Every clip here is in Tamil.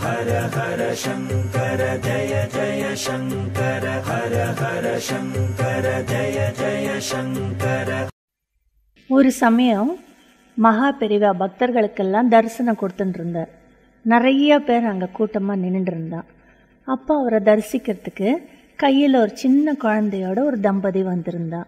ஒரு சமயம் மகா பெரிவா பக்தர்களுக்கெல்லாம் தரிசனம் கொடுத்துட்டு இருந்தார் நிறைய பேர் அங்கே கூட்டமாக நின்றுட்டு இருந்தான் அப்போ அவரை தரிசிக்கிறதுக்கு கையில் ஒரு சின்ன குழந்தையோட ஒரு தம்பதி வந்திருந்தா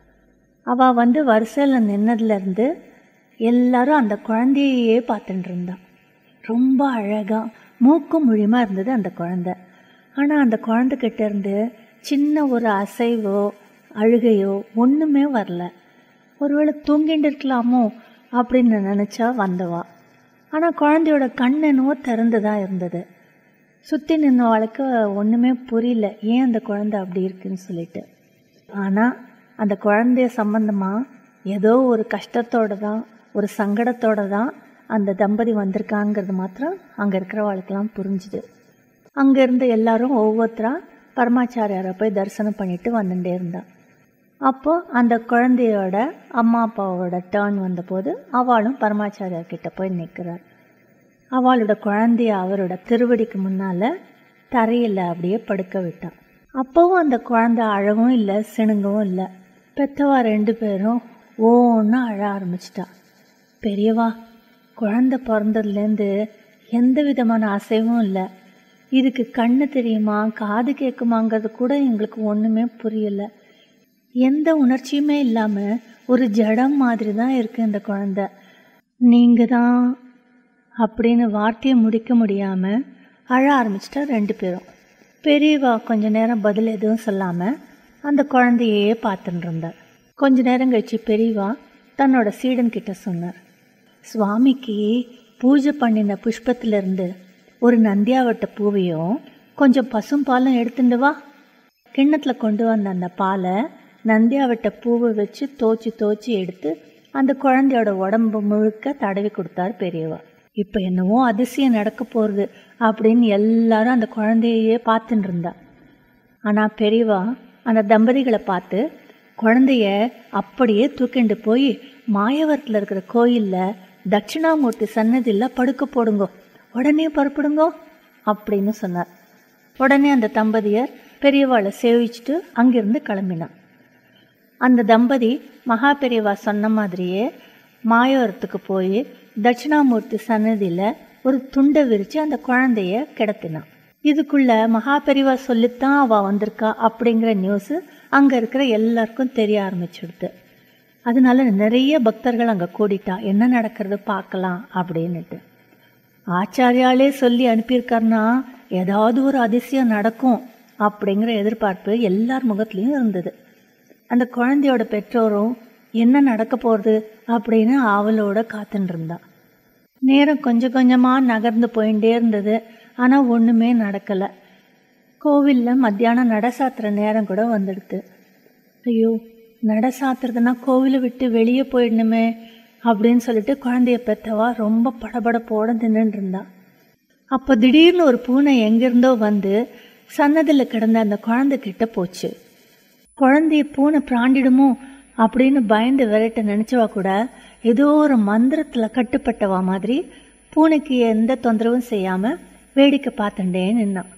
அவள் வந்து வரிசையில் நின்னதுலேருந்து எல்லாரும் அந்த குழந்தையே பார்த்துட்டு இருந்தா ரொம்ப அழகாக மூக்கும் முழிமா இருந்தது அந்த குழந்தை ஆனால் அந்த குழந்தைகிட்ட இருந்து சின்ன ஒரு அசைவோ அழுகையோ ஒன்றுமே வரல ஒருவேளை தூங்கிட்டு இருக்கலாமோ அப்படின்னு நினச்சா வந்தவா ஆனால் குழந்தையோட கண் என்னவோ திறந்து தான் இருந்தது சுற்றி நின்னவாளுக்கு ஒன்றுமே புரியல ஏன் அந்த குழந்தை அப்படி இருக்குன்னு சொல்லிட்டு ஆனால் அந்த குழந்தைய சம்பந்தமாக ஏதோ ஒரு கஷ்டத்தோட தான் ஒரு சங்கடத்தோட தான் அந்த தம்பதி வந்திருக்காங்கிறது மாத்திரம் அங்கே இருக்கிறவாளுக்கெல்லாம் புரிஞ்சுது அங்கேருந்து எல்லாரும் ஒவ்வொருத்தரா பரமாச்சாரியாரை போய் தரிசனம் பண்ணிட்டு வந்துட்டே இருந்தா அப்போது அந்த குழந்தையோட அம்மா அப்பாவோட டேர்ன் வந்தபோது அவளும் பரமாச்சாரியார் கிட்ட போய் நிற்கிறார் அவளோட குழந்தைய அவரோட திருவடிக்கு முன்னால் தரையில் அப்படியே படுக்க விட்டான் அப்போவும் அந்த குழந்தை அழவும் இல்லை சிணுங்கவும் இல்லை பெத்தவா ரெண்டு பேரும் ஓன்னு அழ ஆரம்பிச்சிட்டா பெரியவா குழந்தை பிறந்ததுலேருந்து எந்த விதமான அசைவும் இல்லை இதுக்கு கண்ணு தெரியுமா காது கேட்குமாங்கிறது கூட எங்களுக்கு ஒன்றுமே புரியலை எந்த உணர்ச்சியுமே இல்லாமல் ஒரு ஜடம் மாதிரி தான் இருக்குது இந்த குழந்தை நீங்கள் தான் அப்படின்னு வார்த்தையை முடிக்க முடியாமல் அழ ஆரம்பிச்சிட்டா ரெண்டு பேரும் பெரியவா கொஞ்ச நேரம் பதில் எதுவும் சொல்லாமல் அந்த குழந்தையே பார்த்துட்டு இருந்தார் கொஞ்ச நேரம் கழிச்சு பெரியவா தன்னோட சீடன் கிட்ட சொன்னார் சுவாமிக்கு பூஜை பண்ணின புஷ்பத்திலிருந்து ஒரு நந்தியாவட்ட பூவையும் கொஞ்சம் பசும்பாலும் எடுத்துட்டு வா கிண்ணத்தில் கொண்டு வந்த அந்த பாலை நந்தியாவட்ட பூவை வச்சு தோச்சி தோச்சி எடுத்து அந்த குழந்தையோட உடம்பு முழுக்க தடவி கொடுத்தார் பெரியவா இப்போ என்னவோ அதிசயம் நடக்க போகிறது அப்படின்னு எல்லாரும் அந்த குழந்தையே பார்த்துட்டு இருந்தா ஆனால் பெரியவா அந்த தம்பதிகளை பார்த்து குழந்தைய அப்படியே தூக்கிண்டு போய் மாயவரத்தில் இருக்கிற கோயிலில் தட்சிணாமூர்த்தி சன்னதியில் படுக்க போடுங்கோ உடனே புறப்படுங்கோ அப்படின்னு சொன்னார் உடனே அந்த தம்பதியர் பெரியவாளை சேவிச்சுட்டு அங்கிருந்து கிளம்பினான் அந்த தம்பதி மகா பெரியவா சொன்ன மாதிரியே மாயவரத்துக்கு போய் தட்சிணாமூர்த்தி சன்னதியில் ஒரு துண்டை விரித்து அந்த குழந்தைய கிடத்தினான் இதுக்குள்ள மகா பெரியவா சொல்லித்தான் அவள் வந்திருக்கா அப்படிங்கிற நியூஸு அங்கே இருக்கிற எல்லாருக்கும் தெரிய ஆரம்பிச்சிடுது அதனால நிறைய பக்தர்கள் அங்கே கூடிட்டா என்ன நடக்கிறது பார்க்கலாம் அப்படின்னுட்டு ஆச்சாரியாலே சொல்லி அனுப்பியிருக்காருன்னா ஏதாவது ஒரு அதிசயம் நடக்கும் அப்படிங்கிற எதிர்பார்ப்பு எல்லார் முகத்துலேயும் இருந்தது அந்த குழந்தையோட பெற்றோரும் என்ன நடக்க போகிறது அப்படின்னு ஆவலோட காத்துட்டு இருந்தா நேரம் கொஞ்சம் கொஞ்சமாக நகர்ந்து போயிட்டே இருந்தது ஆனால் ஒன்றுமே நடக்கலை கோவிலில் மத்தியானம் நட சாத்துற நேரம் கூட வந்துடுது ஐயோ நட சாத்துறதுனா கோவிலை விட்டு வெளியே போயிடணுமே அப்படின்னு சொல்லிட்டு குழந்தைய பெத்தவா ரொம்ப படபடப்போட நின்றுட்டு இருந்தா அப்போ திடீர்னு ஒரு பூனை எங்கிருந்தோ வந்து சன்னதியில் கிடந்த அந்த குழந்தை கிட்ட போச்சு குழந்தைய பூனை பிராண்டிடுமோ அப்படின்னு பயந்து விரட்ட நினச்சவா கூட ஏதோ ஒரு மந்திரத்தில் கட்டுப்பட்டவா மாதிரி பூனைக்கு எந்த தொந்தரவும் செய்யாமல் வேடிக்கை பார்த்துட்டே நின்னான்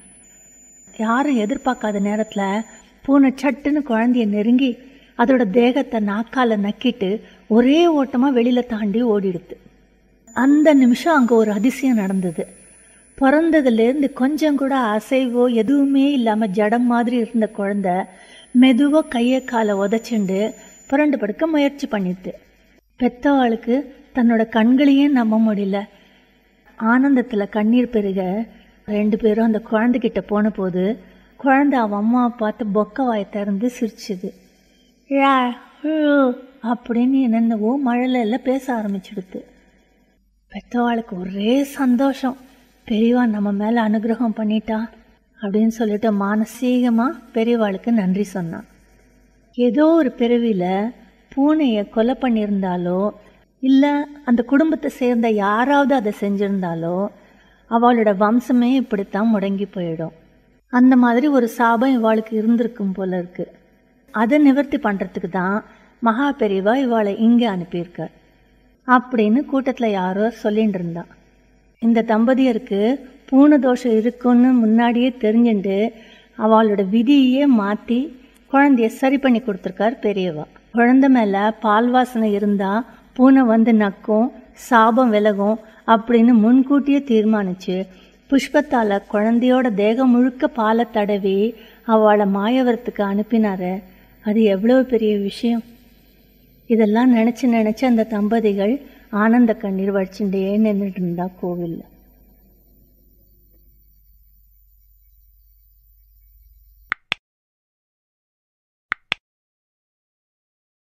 யாரும் எதிர்பார்க்காத நேரத்தில் பூனை சட்டுன்னு குழந்தைய நெருங்கி அதோட தேகத்தை நாக்கால நக்கிட்டு ஒரே ஓட்டமாக வெளியில் தாண்டி ஓடிடுது அந்த நிமிஷம் அங்கே ஒரு அதிசயம் நடந்தது பிறந்ததுலேருந்து கொஞ்சம் கூட அசைவோ எதுவுமே இல்லாமல் ஜடம் மாதிரி இருந்த குழந்தை மெதுவாக கையை காலை உதச்சுண்டு புரண்டு படுக்க முயற்சி பண்ணிட்டு பெத்தவாளுக்கு தன்னோட கண்களையே நம்ப முடியல ஆனந்தத்தில் கண்ணீர் பெருக ரெண்டு பேரும் அந்த குழந்தைகிட்ட போன போது குழந்தை அவன் அம்மாவை பார்த்து பொக்க வாயை திறந்து சிரிச்சுது ழா, ஹூ அப்படின்னு என்னென்னவோ மழையில எல்லாம் பேச ஆரம்பிச்சிடுது பெத்தவாளுக்கு ஒரே சந்தோஷம் பெரியவா நம்ம மேலே அனுகிரகம் பண்ணிட்டா அப்படின்னு சொல்லிட்டு மானசீகமாக பெரியவாளுக்கு நன்றி சொன்னான் ஏதோ ஒரு பிறவியில் பூனையை கொலை பண்ணியிருந்தாலோ இல்லை அந்த குடும்பத்தை சேர்ந்த யாராவது அதை செஞ்சிருந்தாலோ அவளோட வம்சமே இப்படித்தான் முடங்கி போயிடும் அந்த மாதிரி ஒரு சாபம் இவாளுக்கு இருந்திருக்கும் போல இருக்கு அதை நிவர்த்தி பண்ணுறதுக்கு தான் மகா பெரியவா இவாளை இங்கே அனுப்பியிருக்கார் அப்படின்னு கூட்டத்தில் யாரோ சொல்லிட்டு இருந்தா இந்த தம்பதியருக்கு பூனை தோஷம் இருக்குன்னு முன்னாடியே தெரிஞ்சுண்டு அவளோட விதியே மாற்றி குழந்தைய சரி பண்ணி கொடுத்துருக்கார் பெரியவா குழந்தை மேலே பால் வாசனை இருந்தால் பூனை வந்து நக்கும் சாபம் விலகும் அப்படின்னு முன்கூட்டியே தீர்மானிச்சு புஷ்பத்தால் குழந்தையோட தேகம் முழுக்க பாலை தடவி அவளை மாயவரத்துக்கு அனுப்பினாரு அது எவ்வளோ பெரிய விஷயம் இதெல்லாம் நினச்சி நினச்சி அந்த தம்பதிகள் ஆனந்த கண்ணீர் வடிச்சுட்டே நின்றுட்டு இருந்தா கோவிலில்